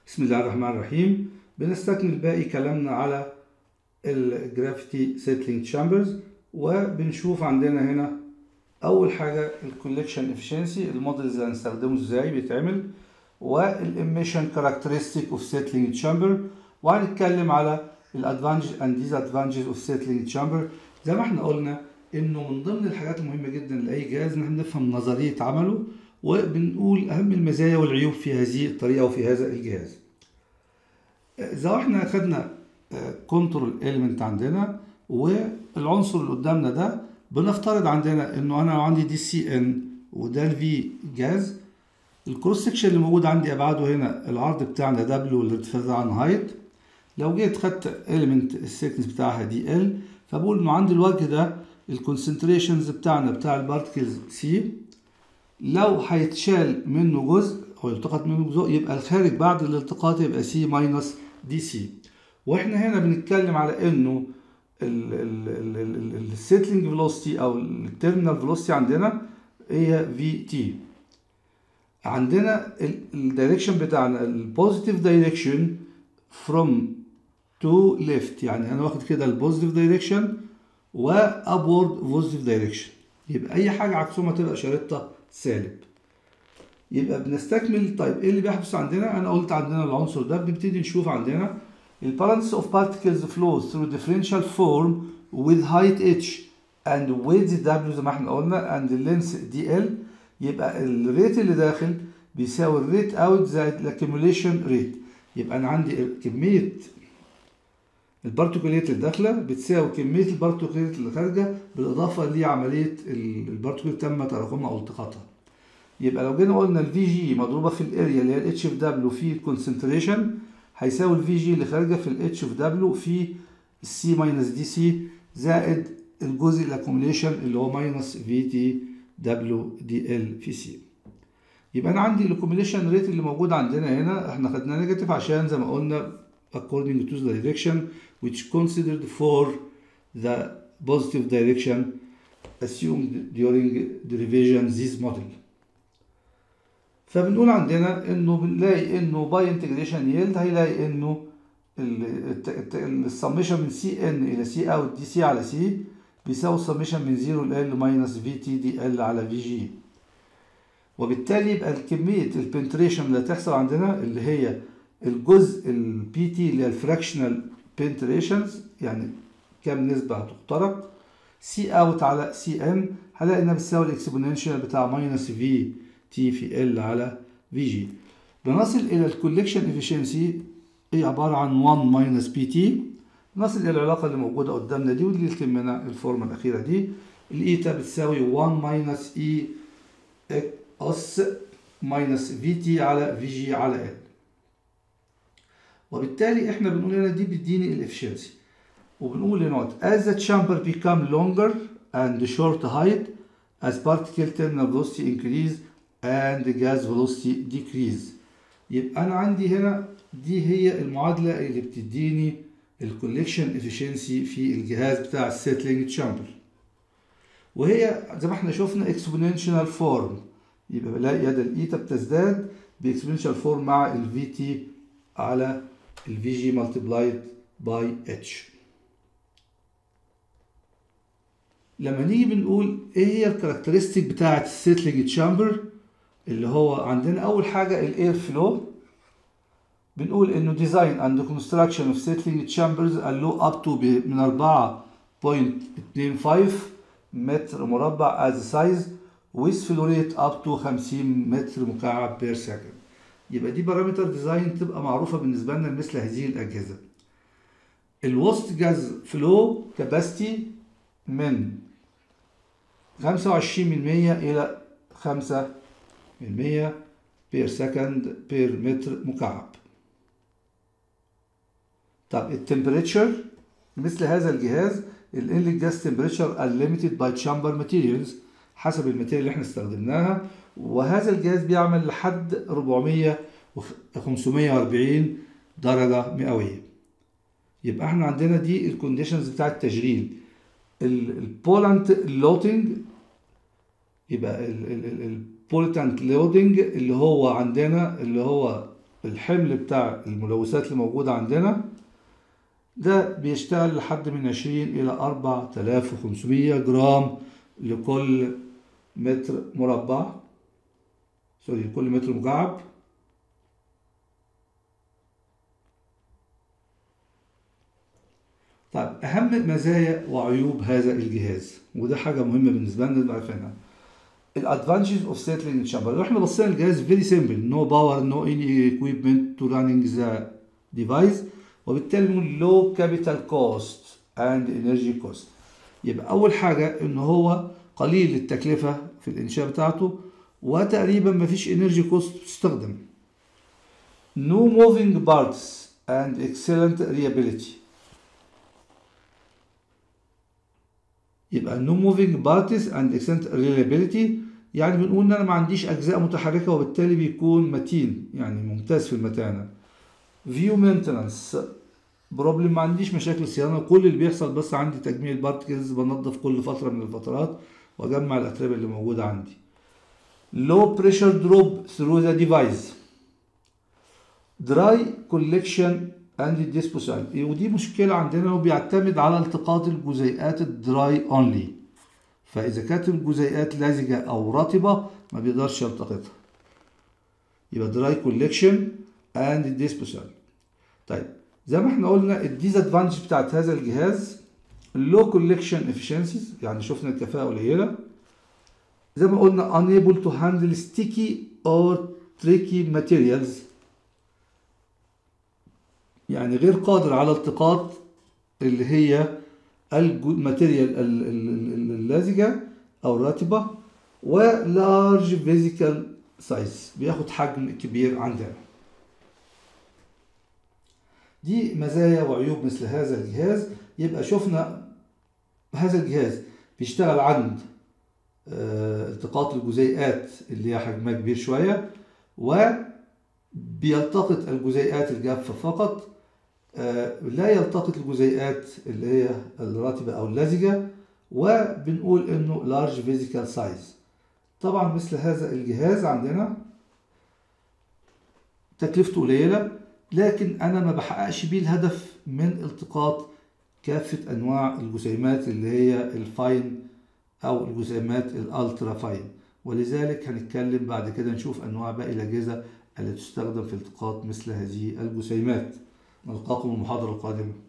بسم الله الرحمن الرحيم بنستكمل باقي كلامنا على الجرافيتي سيتلينج تشامبرز وبنشوف عندنا هنا اول حاجه الكوليكشن افشنسي الموديل اللي هنستخدمه ازاي بيتعمل والاميشن كاركترستيك اوف سيتلينج تشامبر وهنتكلم على الادفانتج اند ديز ادفانتجز اوف سيتلينج تشامبر زي ما احنا قلنا انه من ضمن الحاجات المهمه جدا لاي جهاز ان احنا نفهم نظريه عمله وبنقول اهم المزايا والعيوب في هذه الطريقه وفي هذا الجهاز اذا احنا خدنا كنترول اليمنت عندنا والعنصر اللي قدامنا ده بنفترض عندنا انه انا عندي دي سي ان وده الفي جاز الكروس سكشن اللي موجود عندي ابعاده هنا العرض بتاعنا دبليو والارتفاع عن هايت لو جيت خدت اليمنت السيكنس بتاعها دي ال فبقول انه عندي الوجه ده الكونسنتريشنز بتاعنا بتاع البارتكلز سي لو هيتشال منه جزء او يلتقط منه جزء يبقى الخارج بعد الالتقاط يبقى سي ماينس دي سي واحنا هنا بنتكلم على انه السيتلينج فيلوسيتي او التيرمينال فيلوسيتي عندنا هي في تي عندنا الدايركشن بتاعنا البوزيتيف دايركشن فروم تو ليفت يعني انا واخد كده البوزيتيف دايركشن وابورد بوزيتيف دايركشن يبقى اي حاجه عكسهم هتبقى اشارتها سالب يبقى بنستكمل طيب ايه اللي بيحدث عندنا انا قلت عندنا العنصر ده بنبتدي نشوف عندنا البالانس of particles flows through differential form with height h and width w زي ما احنا قلنا and length dl يبقى الريت اللي داخل بيساوي الريت اوت زائد الاكيموليشن ريت يبقى انا عندي كميه البارتيكوليت اللي داخله بتساوي كميه البارتيكوليت اللي خارجه بالاضافه لعمليه البارتيكوليت تم تراكمها او التقاطها يبقى لو جينا قلنا الفي جي مضروبه في الاريا اللي هي الاتش اف دبليو في الكونسنتريشن هيساوي الفي جي اللي خارجه في الاتش اف دبليو في السي ماينس دي سي زائد الجزء الاكوميليشن اللي هو ماينس في تي دبليو دي ال في سي يبقى انا عندي الاكوميليشن ريت اللي موجود عندنا هنا احنا خدناه نيجاتيف عشان زي ما قلنا according to the direction which considered for the positive direction assumed during derivation this model فبنقول عندنا انه بنلاقي انه باي انتجريشن يلد هيلاقي انه السميشن من سي ان الى سي اوت دي سي على سي بيساوي السميشن من 0 ل ال ماينس في تي دي ال على في جي وبالتالي يبقى كميه البنتريشن اللي هتحصل عندنا اللي هي الجزء البي تي اللي هي الفراكشنال بنتريشنز يعني كام نسبه هتخترق سي اوت على سي ان هلاقي انها بتساوي الاكسبوننشال بتاع ماينس في تي في ال على في جي بنصل الى الكوليكشن افشنسي هي عباره عن 1 ماينس بي تي نصل الى العلاقه اللي موجوده قدامنا دي واللي تهمنا الفورمه الاخيره دي الايتا بتساوي 1 ماينس اي اس ماينس في تي على في جي على ال وبالتالي احنا بنقول هنا دي بتديني الافشنسي وبنقول هنا as the chamber become longer and short height as particle terminal velocity increase and gas velocity decrease يبقى انا عندي هنا دي هي المعادله اللي بتديني الكوليكشن افشنسي في الجهاز بتاع السيتلينج تشامبر وهي زي ما احنا شفنا اكسبوننشال فورم يبقى بلاقي يد الايتا بتزداد باكسبوننشال فورم مع الفي تي على الفي جي مالتبلايد باي اتش لما نيجي بنقول ايه هي الكاركترستيك بتاعه السيتلينج تشامبر اللي هو عندنا اول حاجه الاير فلو بنقول انه ديزاين اند كونستراكشن اوف سيتلينج تشامبرز allow اب تو من 4.25 متر مربع از سايز with flow rate up to 50 متر مكعب بير سكند يبقى دي بارامتر ديزاين تبقى معروفة بالنسبة لنا مثل هذه الأجهزة الوسط جاز فلو كاباسيتي من 25 من 100 إلى 5 من 100 بير سكند بير متر مكعب طب التمبريتشر مثل هذا الجهاز الانلت جاز تمبريتشر unlimited by chamber materials حسب الماتيريال اللي احنا استخدمناها وهذا الجهاز بيعمل لحد 400 و 540 درجة مئوية يبقى احنا عندنا دي الكونديشنز بتاع التشغيل البولانت لودنج يبقى البوليتانت لودنج اللي هو عندنا اللي هو الحمل بتاع الملوثات اللي موجودة عندنا ده بيشتغل لحد من 20 إلى 4500 جرام لكل متر مربع سوري لكل متر مكعب طيب أهم مزايا وعيوب هذا الجهاز وده حاجة مهمة بالنسبة لنا نبقى عارفينها الادفانتجز اوف سيتلينج تشامبر لو احنا بصينا الجهاز فيري سيمبل نو باور نو اني اكويبمنت تو رانينج ذا ديفايس وبالتالي بنقول لو كابيتال كوست اند انرجي كوست يبقى اول حاجه ان هو قليل التكلفه في الانشاء بتاعته وتقريبا ما فيش انرجي كوست بتستخدم no moving parts and excellent reliability يبقى no moving parts and excellent reliability يعني بنقول ان انا ما عنديش اجزاء متحركه وبالتالي بيكون متين يعني ممتاز في المتانه فيو مينتنانس بروبلم ما عنديش مشاكل صيانه كل اللي بيحصل بس عندي تجميع البارتكلز بنظف كل فتره من الفترات واجمع الاتربه اللي موجوده عندي low pressure drop through the device dry collection and disposal ودي مشكلة عندنا وبيعتمد على التقاط الجزيئات الدراي اونلي فإذا كانت الجزيئات لزجة أو رطبة ما بيقدرش يلتقطها يبقى دراي كولكشن اند ديسبوسال طيب زي ما احنا قلنا الديزادفانتج بتاعت هذا الجهاز اللو كولكشن افشنسيز يعني شفنا الكفاءة قليلة زي ما قلنا unable to handle sticky or tricky materials يعني غير قادر على التقاط اللي هي الماتيريال اللزجة أو الراتبة ولارج فيزيكال سايز بياخد حجم كبير عندنا دي مزايا وعيوب مثل هذا الجهاز يبقى شفنا هذا الجهاز بيشتغل عند التقاط الجزيئات اللي هي حجمها كبير شوية وبيلتقط الجزيئات الجافة فقط لا يلتقط الجزيئات اللي هي الراتبة أو اللزجة وبنقول إنه large physical size طبعا مثل هذا الجهاز عندنا تكلفته قليلة لكن أنا ما بحققش بيه الهدف من التقاط كافة أنواع الجسيمات اللي هي الفاين أو الجسيمات الألترا فاين ولذلك هنتكلم بعد كده نشوف أنواع باقي الأجهزة التي تستخدم في التقاط مثل هذه الجسيمات نلقاكم المحاضرة القادمة